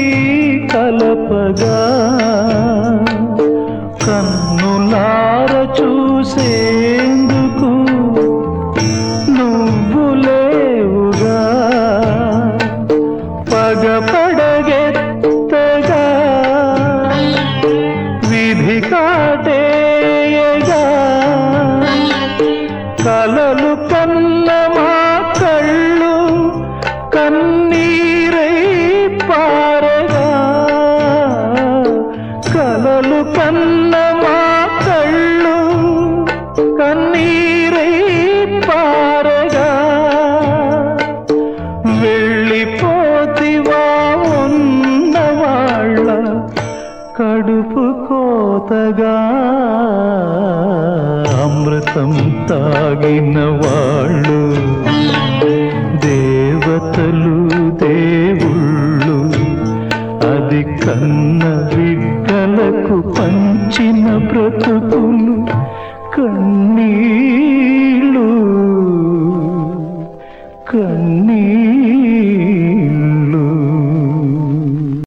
కలపగా కన్నులార చూసేందుకు నువ్వు లేవుగా పగపడగెత్తగా విధి కాటేయగా కలలు కన్న మా కళ్ళు కన్నీరై పారగా కలలు కన్న మా కళ్ళు కన్నీరై పారగా వెళ్ళిపోతివా ఉన్నవాళ్ళ కడుపు కోతగా అమృతం తాగిన వాళ్ళు దేవతలు దేవుళ్ళు అది కన్న బిడ్డలకు పంచిన బ్రతుకులు కన్నీ